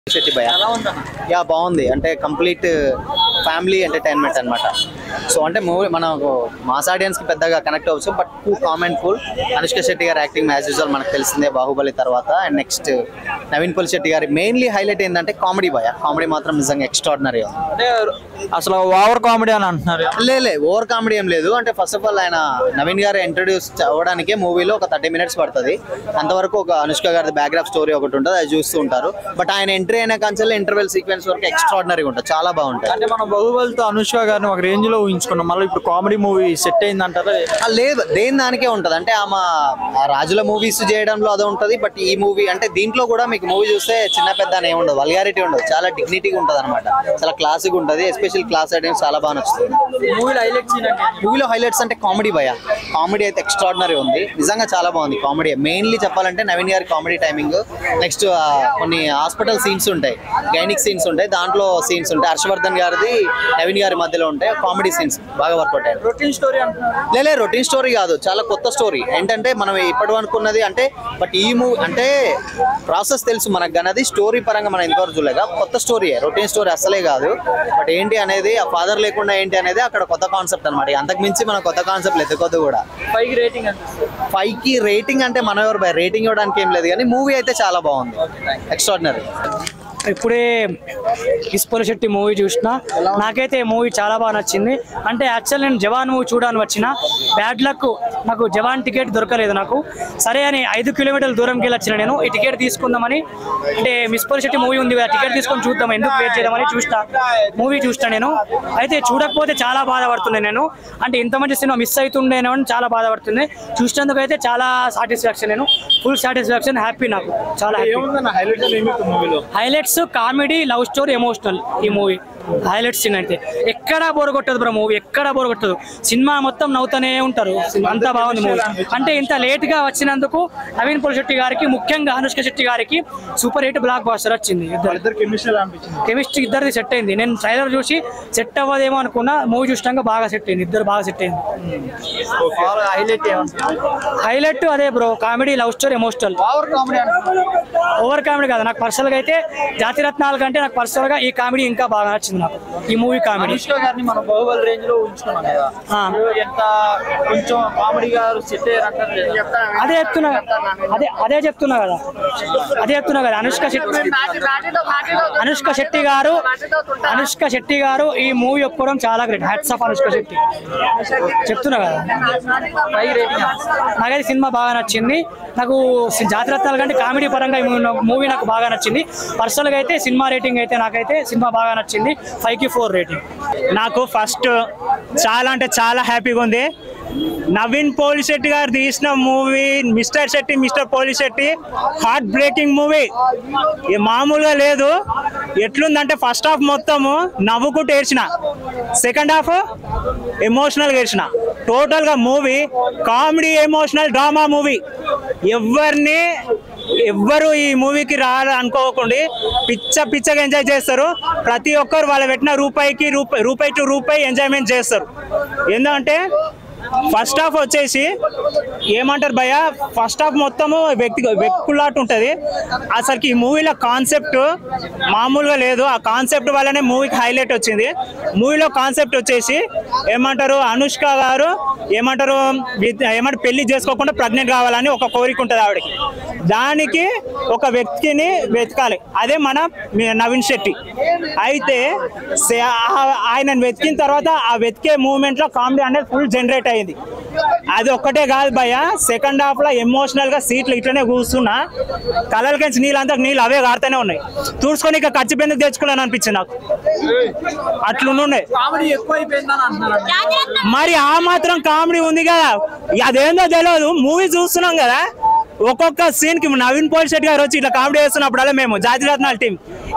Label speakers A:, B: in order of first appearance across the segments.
A: శెట్టి భయ యా బాగుంది అంటే కంప్లీట్ ఫ్యామిలీ ఎంటర్టైన్మెంట్ అన్నమాట సో అంటే మూవీ మనకు మాస్ ఆడియన్స్ కి పెద్దగా కనెక్ట్ అవ్వచ్చు but to comment full Anushka Shetty గారి యాక్టింగ్ యాజ్ యూజువల్ మనకు తెలిసిందే బాహుబలి తర్వాత and next Naveen Polishetty గారి మెయిన్లీ హైలైట్ ఏంటంటే కామెడీ భయ కామెడీ మాత్రం నిజంగా ఎక్స్ట్రాడినరీ
B: అంటే అసలు ఓవర్ కామెడీ అని అంటున్నారు
A: లే ఓవర్ కామెడీ ఏం లేదు అంటే ఫస్ట్ ఆఫ్ ఆల్ ఆయన నవీన్ గారు ఇంట్రడ్యూస్ అవ్వడానికే మూవీలో ఒక థర్టీ మినిట్స్ పడుతుంది అంతవరకు ఒక అనుష్క గారి బ్యాక్గ్రాఫ్ స్టోరీ ఒకటి ఉంటుంది అది చూస్తూ ఉంటారు బట్ ఆయన ఎంట్రీ అయిన కాంచెల్ ఇంటర్వెల్ సీక్వెన్స్ వరకు ఎక్స్ట్రాడినరీ ఉంటుంది చాలా బాగుంటుంది
B: అంటే మనం బాహుబలితో అనుష్క గారిని ఒక రేంజ్ లో ఊహించుకున్నాం మళ్ళీ ఇప్పుడు కామెడీ మూవీ సెట్ అయింది అంటారా
A: ఆ, లేదు దేని దానికే ఉంటది అంటే ఆమె ఆ రాజుల మూవీస్ చేయడంలో అదే ఉంటది బట్ ఈ మూవీ అంటే దీంట్లో కూడా మీకు మూవీ చూస్తే చిన్న పెద్ద అని ఏమి ఉండదు వల్గారిటీ ఉండదు చాలా డిగ్నిటీగా ఉంటది అనమాట చాలా క్లాసిక్ ఉంటది ఎస్పెషల్ క్లాస్ ఐటమ్స్ చాలా బాగా నచ్చుతుంది
B: మూవీలో హైలైట్స్
A: మూవీలో హైలైట్స్ అంటే కామెడీ భయ కామెడీ అయితే ఎక్స్ట్రాడినరీ ఉంది నిజంగా చాలా బాగుంది కామెడీ మెయిన్లీ చెప్పాలంటే నవీన్ గారి కామెడీ టైమింగ్ నెక్స్ట్ కొన్ని హాస్పిటల్ సీన్స్ ఉంటాయి గైనిక్ సీన్స్ ఉంటాయి దాంట్లో సీన్స్ ఉంటాయి హర్షవర్ధన్ గారిది నవీన్ గారి మధ్యలో ఉంటాయి కామెడీ సీన్స్ బాగా వర్కౌట్ అయ్యాయి
B: రొటీన్ స్టోరీ అంటున్నారు
A: లేలే రొటీన్ స్టోరీ కాదు చాలా కొత్త స్టోరీ ఏంటంటే మనం ఇప్పటి అనుకున్నది అంటే బట్ ఈ మూవీ అంటే ప్రాసెస్ తెలుసు మనకు కానీ అది స్టోరీ పరంగా మనం ఎంతవరకు చూడలేక కొత్త స్టోరీ రొటీన్ స్టోరీ అసలే కాదు బట్ ఏంటి అనేది ఆ ఫాదర్ లేకుండా ఏంటి అనేది అక్కడ కొత్త కాన్సెప్ట్ అనమాట అంతకు మించి మన కొత్త కాన్సెప్ట్ ఎత్తుకోద్దు కూడా
B: పైకి రేటింగ్ ఎంత
A: ఫైవ్ కి రేటింగ్ అంటే మన ఎవరు బై రేటింగ్ ఇవ్వడానికి ఏం లేదు కానీ మూవీ అయితే చాలా బాగుంది ఎక్స్ట్రాడినరీ
C: ఇప్పుడే ఇస్పోల శెట్టి మూవీ చూసిన నాకైతే మూవీ చాలా బాగా నచ్చింది అంటే యాక్చువల్ నేను జవాన్ మూవీ చూడడానికి వచ్చిన బ్యాడ్ లక్ నాకు జవాన్ టికెట్ దొరకలేదు నాకు సరే అని ఐదు కిలోమీటర్ల దూరంకి వెళ్ళి వచ్చిన నేను ఈ టికెట్ తీసుకుందామని అంటే మిస్పోల శెట్టి మూవీ ఉంది కదా టికెట్ తీసుకొని చూద్దాం ఎందుకు వెయిట్ చేద్దామని చూస్తా మూవీ చూస్తా నేను అయితే చూడకపోతే చాలా బాధపడుతుంది నేను అంటే ఇంత మంచి సినిమా మిస్ అవుతుండేనో అని చాలా బాధపడుతుంది చూసినందుకు అయితే చాలా సాటిస్ఫాక్షన్ నేను ఫుల్ సాటిస్ఫాక్షన్ హ్యాపీ నాకు చాలా హ్యాపీ
B: ఏముందన్న హైలైట్ ఏమి మూవీలో
C: highlights comedy love story emotional ఈ మూవీ హైలైట్స్ సీన్ అయితే ఎక్కడా బోర్ కొట్టదు బ్రో మూవీ ఎక్కడా బోర్ కొట్టదు సినిమా మొత్తం నవ్వుతూనే ఉంటారు అంతా బాగుంది మూవీ అంటే ఇంత లేట్ గా వచ్చినందుకు నవీన్ పుల్ శెట్టి గారికి ముఖ్యంగా అనుష్క శెట్టి గారికి సూపర్ హిట్ బ్లాక్ బాస్టర్ వచ్చింది ఇద్దరు
B: ఇద్దరు కెమిస్ట్రీ అనిపించింది
C: కెమిస్ట్రీ ఇద్దరిది సెట్ అయింది నేను ట్రైలర్ చూసి సెట్ అవ్వదేమో అనుకున్నా మూవీ చూసినాక బాగా సెట్ అయింది ఇద్దరు బాగా సెట్ అయింది
B: హైలైట్ ఏమంటారు
C: హైలైట్ అదే bro comedy love story emotional
B: over comedy అంటున్నారు
C: ఓవర్ కామెడీ కాదు నాకు పర్సనల్ గా అయితే జాతి రత్నాల కంటే నాకు పర్సనల్ గా ఈ కామెడీ ఇంకా బాగా నచ్చింది నాకు ఈ మూవీ కామెడీ
B: అనుష్క గారిని మనం బాహుబలి రేంజ్ లో ఉంచుకున్నాం కదా
C: ఆ.
B: ఇప్పుడు ఎంత కొంచెం కామెడీ గారు సెట్ అయ్యారంటారు లేదా?
C: అదే చెప్తున్నా అదే అదే చెప్తున్నా కదా అదే చెప్తున్నా కదా అనుష్క శెట్టి అనుష్క శెట్టి గారు అనుష్క శెట్టి గారు ఈ మూవీ ఒప్పుకోవడం చాలా great hats off Anushka Shetty చెప్తున్నా కదా
B: పై రేటింగ్
C: నాకైతే సినిమా బాగా నచ్చింది నాకు సి- జాతిరత్నాల కంటే కామెడీ పరంగా ఈ మూవీ నాకు బాగా నచ్చింది పర్సనల్గా అయితే సినిమా రేటింగ్ అయితే నాకైతే సినిమా బాగా నచ్చింది ఫైవ్ కి ఫోర్ రేటింగ్
D: నాకు ఫస్ట్ చాలా అంటే చాలా హ్యాపీగా ఉంది నవీన్ పోలి శెట్టి గారు తీసిన మూవీ మిస్టర్ శెట్టి మిస్టర్ పోలి శెట్టి హార్ట్ బ్రేకింగ్ మూవీ ఇది మామూలుగా లేదు ఎట్లుందంటే ఫస్ట్ హాఫ్ మొత్తము నవ్వుకుంటూ ఏడ్చిన సెకండ్ హాఫ్ ఎమోషనల్గా ఏడ్చిన టోటల్గా movie comedy emotional drama movie ఎవరిని ఎవ్వరు ఈ మూవీకి రావాలి అనుకోకుండా పిచ్చ పిచ్చగా ఎంజాయ్ చేస్తారు ప్రతి ఒక్కరు వాళ్ళు పెట్టిన రూపాయికి రూపాయి రూపాయి టు రూపాయి ఎంజాయ్మెంట్ చేస్తారు ఎందుకంటే ఫస్ట్ హాఫ్ వచ్చేసి ఏమంటారు భయ ఫస్ట్ హాఫ్ మొత్తము వ్యక్తి వ్యక్తులాట్ ఉంటుంది అసలుకి ఈ మూవీలో కాన్సెప్ట్ మామూలుగా లేదు ఆ కాన్సెప్ట్ వల్లనే మూవీకి హైలైట్ వచ్చింది మూవీలో కాన్సెప్ట్ వచ్చేసి ఏమంటారు అనుష్క గారు ఏమంటారు విత్- ఏమంటారు పెళ్లి చేసుకోకుండా ప్రెగ్నెంట్ కావాలని ఒక కోరిక ఉంటుంది ఆవిడకి దానికి ఒక వ్యక్తిని వెతకాలి అదే మన మీ- నవీన్ శెట్టి అయితే సే- ఆ- ఆయనను వెతికిన తర్వాత ఆ వెతికే మూమెంట్ లో కామెడీ అనేది ఫుల్ జనరేట్ అయింది అది ఒక్కటే కాదు భయ సెకండ్ హాఫ్ లో ఎమోషనల్ గా సీట్లు ఇట్లనే కూర్చున్నా కలలకించి నీళ్ళు అంతా నీళ్ళు అవే కారుతూనే ఉన్నాయి తుడుచుకొని ఇక ఖర్చు పెందుకు తెచ్చుకున్నాను అనిపించింది నాకు అట్లుండే
B: కామెడీ ఎక్కువ అయిపోయిందని అంటున్నారు
D: మరి ఆ మాత్రం కామెడీ ఉంది కదా అదేందో తెలియదు మూవీ చూస్తున్నాం కదా ఒక్కొక్క సీన్ కి నవీన్ పోల్ శెట్టి గారు వచ్చి ఇట్లా కామెడీ చేస్తున్నప్పుడల్లా మేము జాతి రత్నాల టీం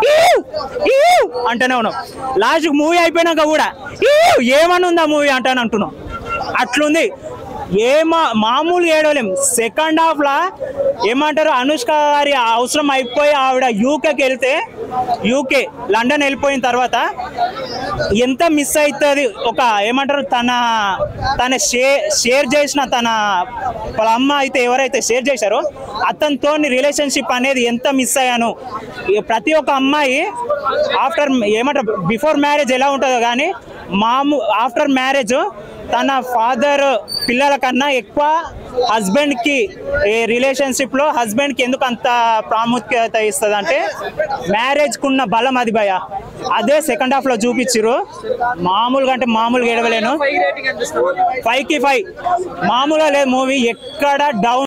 D: అంటూనే ఉన్నాం లాస్ట్ మూవీ అయిపోయినాక కూడా "ఈవ్, ఏమని ఉందా మూవీ అంటాను అంటున్నాం అట్లుంది ఏ మా మామూలుగా ఏడవలేం సెకండ్ హాఫ్ లా ఏమంటారు అనుష్క గారి అవసరం అయిపోయి ఆవిడ యూకేకి వెళ్తే యూకే లండన్ వెళ్ళిపోయిన తర్వాత ఎంత మిస్ అవుతుంది ఒక ఏమంటారు తన తన షేర్ షేర్ చేసిన తన వాళ్ళ అమ్మ అయితే ఎవరైతే షేర్ చేశారో అతనితో రిలేషన్షిప్ అనేది ఎంత మిస్ అయ్యాను ఈ ప్రతి ఒక్క అమ్మాయి ఆఫ్టర్ ఏమంటారు బిఫోర్ మ్యారేజ్ ఎలా ఉంటుందో కానీ మాము ఆఫ్టర్ మ్యారేజ్ తన ఫాదర్ పిల్లల కన్నా ఎక్కువ హస్బెండ్ కి ఈ రిలేషన్షిప్ లో హస్బెండ్ కి ఎందుకు అంత ప్రాముఖ్యత ఇస్తుంది అంటే మ్యారేజ్ కున్న బలం అది భయ అదే సెకండ్ హాఫ్ లో చూపించారు మామూలుగా అంటే మామూలుగా ఏడవలేను ఫైవ్ కి ఫైవ్ మామూలుగా లేదు మూవీ ఎక్కడ డౌన్